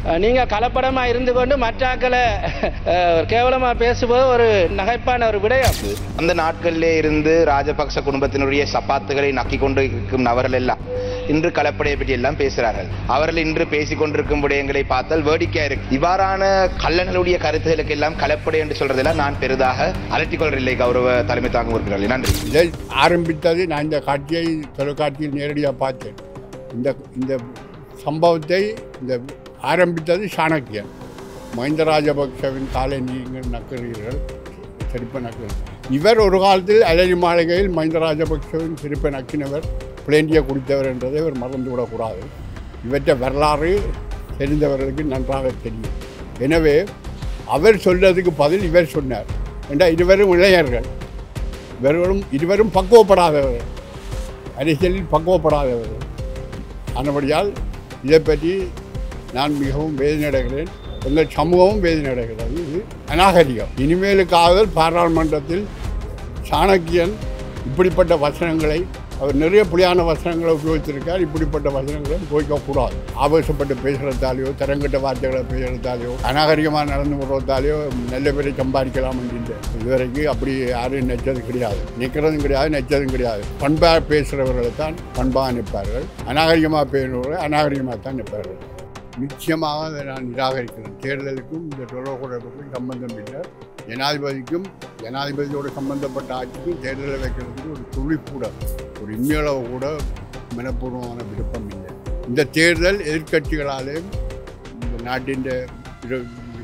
அஹ், நீங்க கலப்படமா இருந்து கொண்டு மற்றாக்களை அஹ், கேவலமா பேசுவது ஒரு நகைப்பான ஒரு விடயம் அந்த நாட்களிலே இருந்து ராஜபக்ச குடும்பத்தினுடைய சப்பாத்துகளை நக்கிக் கொண்டு இருக்கும் நபர்கள் எல்லாம் இன்று கலப்படையை பற்றி எல்லாம் பேசுகிறார்கள் அவர்கள் இன்று பேசிக் கொண்டிருக்கும் விடயங்களை பார்த்தால் வேடிக்கையா இருக்கு இவ்வாறான கள்ளங்களுடைய கருத்துகளுக்கு எல்லாம் கலப்படை என்று சொல்றதெல்லாம் நான் பெரிதாக அலட்டிக் கொள்வதில்லை கௌரவ தலைமை தாங்கும் இருக்கிறார்கள் நன்றி இதை ஆரம்பித்தது நான் இந்த காட்சியை தொலைக்காட்சியில் நேரடியாக பார்த்தேன் இந்த இந்த சம்பவத்தை இந்த ஆரம்பித்தது சாணக்கியன் மஹிந்த ராஜபக்சவின் காலை நீங்கள் நக்குறீர்கள் செருப்பை நக்குறீர்கள் இவர் ஒரு காலத்தில் அலரி மாளிகையில் மஹிந்த ராஜபக்சவின் செருப்பை நக்கினவர் பிளேண்டியை குடித்தவர் என்றதை இவர் மறந்துவிடக்கூடாது இவற்றை வரலாறு தெரிந்தவர்களுக்கு நன்றாக தெரியும் எனவே அவர் சொல்றதுக்கு பதில் இவர் சொன்னார் என்றால் இருவரும் இளைஞர்கள் இவர்களும் இருவரும் பக்குவப்படாதவர்கள் அரசியலில் பக்குவப்படாதவர்கள் ஆனபடியால் இதை பற்றி நான் மிகவும் வேதனையடைகிறேன் எங்கள் சமூகமும் வேதனையடைகிறது இது அநாகரிகம் இனிமேலுக்காக பாராளுமன்றத்தில் சாணக்கியன் இப்படிப்பட்ட வசனங்களை அவர் நிறைய புலியான வசனங்களை உபயோகித்திருக்கார் இப்படிப்பட்ட வசனங்களை உபயோகிக்கக்கூடாது ஆவேசப்பட்டு பேசுகிறதாலேயோ தரங்கட்ட வார்த்தைகளை பேசுகிறதாலேயோ அநாகரிகமாக நடந்து கொள்வதாலேயோ நல்ல பேரை சம்பாதிக்கலாம் என்று இதுவரைக்கும் அப்படி யாரும் நினைச்சது கிடையாது நிற்கிறதும் கிடையாது நினைச்சதும் கிடையாது பண்பாக பேசுகிறவர்களை தான் பண்பாக நிற்பார்கள் அநாகரிகமாக பேசுகிறவர்கள் அநாகரிகமாக தான் நிற்பார்கள் நிச்சயமாக அதை நான் நிராகரிக்கிறேன் தேர்தலுக்கும் இந்த தொடர்புக்கும் சம்பந்தம் இல்லை ஜனாதிபதிக்கும் ஜனாதிபதியோடு சம்பந்தப்பட்ட ஆட்சிக்கும் தேர்தலை வைக்கிறதுக்கு ஒரு துளி கூட ஒரு இம்மியளவு கூட மனப்பூர்வமான விருப்பம் இல்லை இந்த தேர்தல் எதிர்க்கட்சிகளாலும் இந்த நாட்டின் இரு-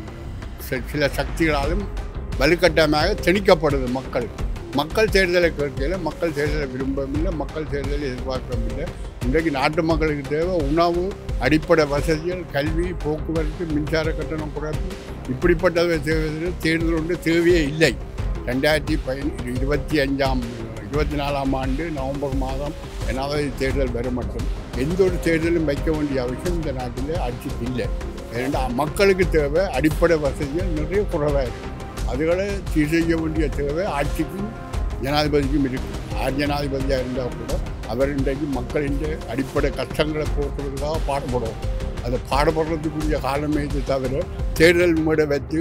சி- சில சக்திகளாலும் வலுக்கட்டாயமாக திணிக்கப்படுது மக்கள் மக்கள் தேர்தலை கேட்கல மக்கள் தேர்தலை விரும்பவில்லை மக்கள் தேர்தலை எதிர்பார்க்கவும் இல்லை இன்றைக்கு நாட்டு மக்களுக்கு தேவை உணவு அடிப்படை வசதிகள் கல்வி போக்குவரத்து மின்சார கட்டணம் குறைப்பு இப்படிப்பட்டவை தேவை தேர்தல் ஒன்று தேவையே இல்லை ரெண்டாயிரத்தி பயன் இருபத்தி அஞ்சாம் இருபத்தி நாலாம் ஆண்டு நவம்பர் மாதம் ஜனாதிபதி தேர்தல் வரும் மட்டும் எந்த ஒரு தேர்தலும் வைக்க வேண்டிய அவசியம் இந்த நாட்டில் ஆட்சிக்கு இல்லை ஏன்னா மக்களுக்கு தேவை அடிப்படை வசதிகள் நிறைய குறைவாக இருக்குது அதுகளை சீர் செய்ய வேண்டிய தேவை ஆட்சிக்கும் ஜனாதிபதிக்கும் இருக்குது யார் ஜனாதிபதியாக இருந்தால் கூட அவர் இன்றைக்கு மக்களின் அடிப்படை கஷ்டங்களை போக்குறதுக்காக பாடுபடுவோம் அதை பாடுபடுறதுக்குரிய காலமே இது தவிர தேர்தல் மேடை வைத்து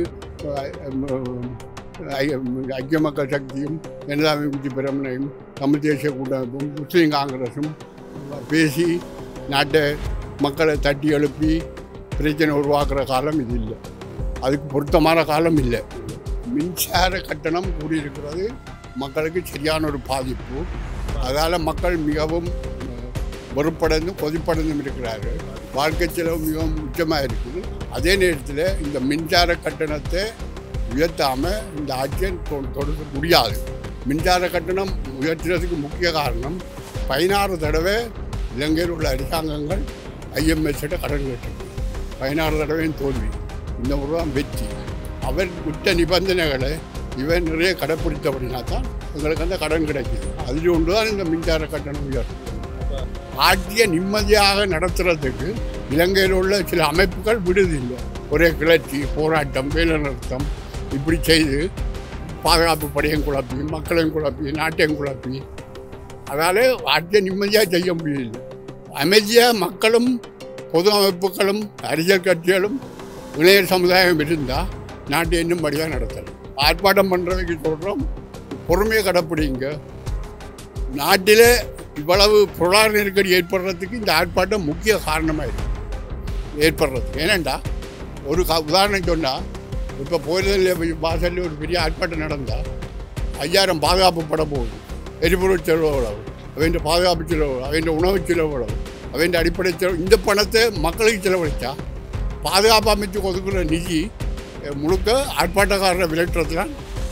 அஹ், ஐ- ஐக்கிய மக்கள் சக்தியும் ஜனதா விமுக்தி பிரமணையும் தமிழ் தேசிய கூட்டமைப்பும் முஸ்லீம் காங்கிரஸும் பேசி நாட்டை மக்களை தட்டி எழுப்பி பிரச்சனை உருவாக்குற காலம் இது இல்லை அதுக்கு பொருத்தமான காலம் இல்லை மின்சார கட்டணம் கூடியிருக்கிறது மக்களுக்கு சரியான ஒரு பாதிப்பு அதால் மக்கள் மிகவும் அஹ், வெறுப்படைந்து கொதிப்படைந்தும் இருக்கிறார்கள் வாழ்க்கை செலவு மிகவும் உச்சமாக இருக்குது அதே நேரத்தில் இந்த மின்சார கட்டணத்தை உயர்த்தாமல் இந்த ஆட்சியை தொ- தொடர முடியாது மின்சார கட்டணம் உயர்த்துறதுக்கு முக்கிய காரணம் பதினாறு தடவை இலங்கையில் உள்ள அரசாங்கங்கள் ஐஎம்எஸ்கிட்ட கடன் கேட்டிருக்கு பதினாறு தடவையும் தோல்வி இந்த முறை தான் வெற்றி அவர் விட்ட நிபந்தனைகளை இவன் நிறைய கடைப்பிடித்தபடினா தான் எங்களுக்கு அந்த கடன் கிடைக்குது அதில் ஒன்று தான் இந்த மின்சார கட்டணம் உயர்வு ஆட்சியை நிம்மதியாக நடத்துறதுக்கு இலங்கையில் உள்ள சில அமைப்புகள் விடுதில்லை ஒரே கிளர்ச்சி போராட்டம் வேலைநிறுத்தம் இப்படி செய்து பாதுகாப்பு படையும் குழப்பி மக்களையும் குழப்பி நாட்டையும் குழப்பி அதால் ஆட்சியை நிம்மதியாக செய்ய முடியல அமைதியாக மக்களும் பொது அமைப்புகளும் அரசியல் கட்சிகளும் இளைஞர் சமுதாயம் இருந்தால் நாட்டை இன்னும் படியாக நடத்தலாம் ஆர்ப்பாட்டம் பண்ணுறதுக்கு சொல்கிறோம் பொறுமையை கடைப்பிடிங்க நாட்டில் இவ்வளவு பொருளாதார நெருக்கடி ஏற்படுறதுக்கு இந்த ஆர்ப்பாட்டம் முக்கிய காரணமாக இருக்கு ஏற்படுறது ஏனெண்டா ஒரு க உதாரணம் சொன்னால் இப்போ போயிருந்தல் வாசலில் ஒரு பெரிய ஆர்ப்பாட்டம் நடந்தால் ஐயாயிரம் பாதுகாப்பு பட போகுது எரிபொருள் செலவு எவ்வளவு அவன் பாதுகாப்பு செலவு அவன் உணவு செலவு எவ்வளவு அவன் அடிப்படை செலவு இந்த பணத்தை மக்களுக்கு செலவழித்தா பாதுகாப்பு அமைச்சு ஒதுக்குற நிதி அஹ், முழுக்க ஆர்ப்பாட்டக்காரரை விலட்டுறதுலாம்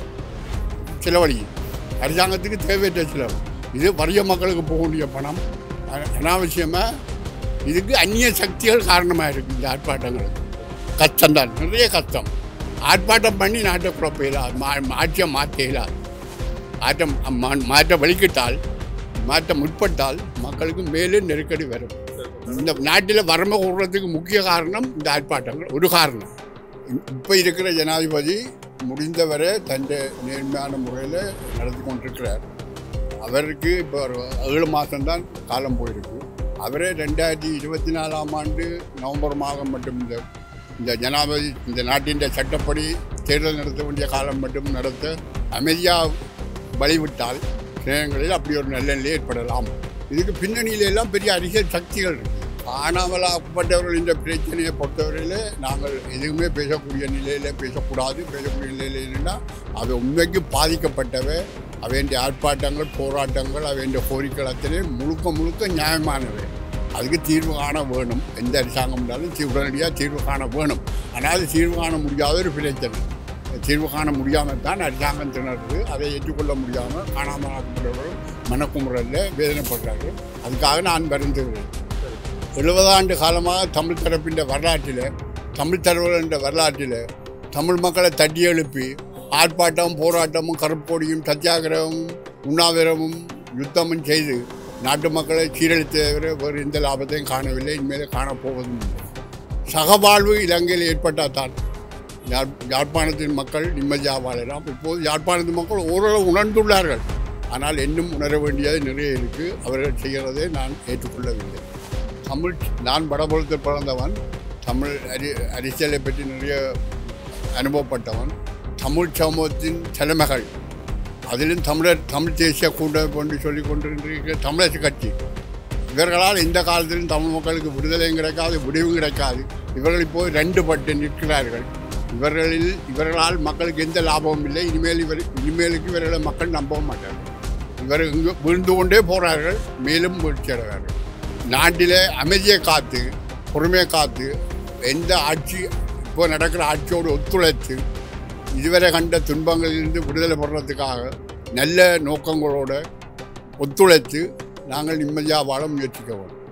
செலவழியும் அரசாங்கத்துக்கு தேவையற்ற செலவு இது வறிய மக்களுக்கு போக வேண்டிய பணம் அ- அனாவசியமாக இதுக்கு அந்நிய சக்திகள் காரணமாக இருக்குது இந்த ஆர்ப்பாட்டங்களுக்கு கஷ்டம்தான் நிறைய கஷ்டம் ஆர்ப்பாட்டம் பண்ணி நாட்டை குழப்ப இயலாது மா ஆட்சியை மாற்ற இயலாது ஆட்டம் மா- மாற்ற வலிக்கிட்டால் மாற்ற முற்பட்டால் மக்களுக்கு மேலும் நெருக்கடி வரும் இந்த நாட்டில் வறுமை கூடுறதுக்கு முக்கிய காரணம் இந்த ஆர்ப்பாட்டங்கள் ஒரு காரணம் இப்போ இருக்கிற ஜனாதிபதி முடிந்தவரை தன்னுடைய நேர்மையான முறையில் நடத்தி கொண்டிருக்கிறார் அவருக்கு இப்போ ஒரு ஏழு மாதம்தான் காலம் போயிருக்கு அவரே ரெண்டாயிரத்தி இருபத்தி நாலாம் ஆண்டு நவம்பர் மாதம் மட்டும் இந்த இந்த ஜனாதிபதி இந்த நாட்டின் சட்டப்படி தேர்தல் நடத்த வேண்டிய காலம் மட்டும் நடத்த அமைதியாக வழிவிட்டால் நேரங்களில் அப்படி ஒரு நல்ல நிலை ஏற்படலாம் இதுக்கு பின்னணியில எல்லாம் பெரிய அரசியல் சக்திகள் இருக்கு காணாமலாக்கப்பட்டவர்கள் இந்த பிரச்சனையை பொறுத்தவரையில் நாங்கள் எதுவுமே பேசக்கூடிய நிலையில் பேசக்கூடாது பேசக்கூடிய நிலையில் இல்லைன்னா அவை உண்மைக்கு பாதிக்கப்பட்டவை அவைய ஆர்ப்பாட்டங்கள் போராட்டங்கள் அவைய கோரிக்கைகள் அத்தனை முழுக்க முழுக்க நியாயமானவை அதுக்கு தீர்வு காண வேணும் எந்த அரசாங்கம் இருந்தாலும் தீ- உடனடியாக தீர்வு காண வேணும் ஆனால் அது தீர்வு காண முடியாத ஒரு பிரச்சனை தீர்வு காண முடியாமல் தான் அரசாங்கம் திணறுது அதை ஏற்றுக்கொள்ள முடியாமல் காணாமல் ஆக்கப்பட்டவர்கள் மனக்குமுறலில் வேதனைப்படுறார்கள் அதுக்காக நான் வருந்துகிறேன் எழுபது ஆண்டு காலமாக தமிழ் தரப்பின் வரலாற்றில் தமிழ் தலைவர்கள் வரலாற்றில் தமிழ் மக்களை தட்டி எழுப்பி ஆர்ப்பாட்டம் போராட்டமும் கருப்பொடியும் சத்தியாகிரகமும் உண்ணாவிரமும் யுத்தமும் செய்து நாட்டு மக்களை சீரழித்த தவிர வேறு எந்த லாபத்தையும் காணவில்லை இனிமேல் காணப்போவதும் இல்லை சகவாழ்வு இலங்கையில் ஏற்பட்டால் தான் யாழ் யாழ்ப்பாணத்தின் மக்கள் நிம்மதியாக வாழலாம் இப்போது யாழ்ப்பாணத்தின் மக்கள் ஓரளவு உணர்ந்துள்ளார்கள் ஆனால் இன்னும் உணர வேண்டியது நிறைய இருக்குது அவர்கள் செய்கிறதை நான் ஏற்றுக்கொள்ளவில்லை தமிழ் நான் வடபுலத்தில் பிறந்தவன் தமிழ் அரி அரசியலை பற்றி நிறைய அனுபவப்பட்டவன் தமிழ் சமூகத்தின் தலைமகள் அதிலும் தமிழர் தமிழ் தேசிய கூட்டமைப்பு என்று சொல்லிக் கொண்டிருக்கிற தமிழரசு கட்சி இவர்களால் இந்த காலத்திலும் தமிழ் மக்களுக்கு விடுதலையும் கிடைக்காது விடிவும் கிடைக்காது இவர்கள் இப்போ ரெண்டு பட்டு நிற்கிறார்கள் இவர்களில் இவர்களால் மக்களுக்கு எந்த லாபமும் இல்லை இனிமேல் இவர் இனிமேலுக்கு இவர்களை மக்கள் நம்பவும் மாட்டார்கள் இவர் இங்கு விழுந்து கொண்டே போகிறார்கள் மேலும் வீழ்ச்சி அடைவார்கள் நாட்டிலே அமைதியை காத்து பொறுமையை காத்து எந்த ஆட்சி இப்போ நடக்கிற ஆட்சியோடு ஒத்துழைத்து இதுவரை கண்ட துன்பங்களிலிருந்து விடுதலை பெறுறதுக்காக நல்ல நோக்கங்களோடு ஒத்துழைத்து நாங்கள் நிம்மதியாக வாழ முயற்சிக்க வேண்டும்